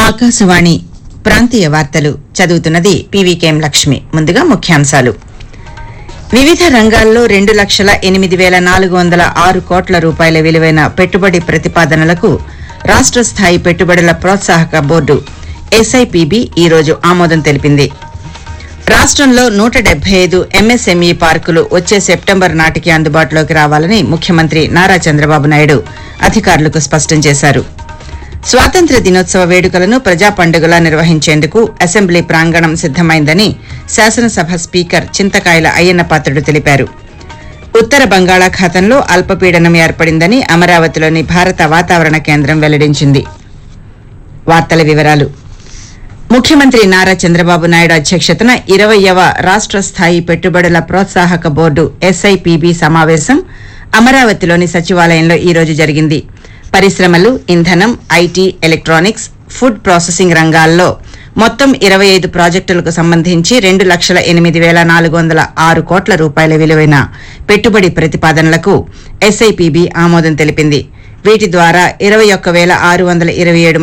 ఆకాశవాణి ప్రాంతీయ వార్తలు చదువుతున్నది పీవీకేఎం లక్ష్మి ముందుగా ముఖ్యాంశాలు వివిధ రంగాల్లో రెండు లక్షల ఎనిమిది వేల నాలుగు వందల ఆరు కోట్ల రూపాయల విలువైన పెట్టుబడి ప్రతిపాదనలకు రాష్ట్ర స్థాయి పెట్టుబడుల ప్రోత్సాహక బోర్డు ఎస్ఐపిబి ఈ రోజు ఆమోదం తెలిపింది రాష్ట్రంలో నూట డెబ్బై ఐదు ఎంఎస్ఎంఈ పార్కులు వచ్చే సెప్టెంబర్ నాటికి అందుబాటులోకి రావాలని ముఖ్యమంత్రి నారా చంద్రబాబు నాయుడు అధికారులకు స్పష్టం చేశారు స్వాతంత్ర్య దినోత్సవ వేడుకలను ప్రజా పండుగలా నిర్వహించేందుకు అసెంబ్లీ ప్రాంగణం సిద్దమైందని శాసనసభ స్పీకర్ చింతకాయల అయ్యన్నపాత్రుడు తెలిపారు ఉత్తర బంగాళాఖాతంలో అల్పపీడనం ఏర్పడిందని అమరావతిలోని భారత వాతావరణ కేంద్రం వెల్లడించింది వార్తల వివరాలు ముఖ్యమంత్రి నారా చంద్రబాబు నాయుడు అధ్యక్షతన ఇరవయవ రాష్ట్ర స్థాయి పెట్టుబడుల ప్రోత్సాహక బోర్డు ఎస్ఐపిబి సమావేశం అమరావతిలోని సచివాలయంలో ఈ రోజు జరిగింది పరిశ్రమలు ఇంధనం ఐటీ ఎలక్ట్రానిక్స్ ఫుడ్ ప్రాసెసింగ్ రంగాల్లో మొత్తం ఇరవై ఐదు ప్రాజెక్టులకు సంబంధించి రెండు లక్షల ఎనిమిది వేల నాలుగు వందల ఆరు కోట్ల రూపాయల విలువైన పెట్టుబడి ప్రతిపాదనలకు ఎస్ఐపిబి ఆమోదం తెలిపింది వీటి ద్వారా ఇరవై ఒక్క వేల ఆరు వందల ఇరవై ఏడు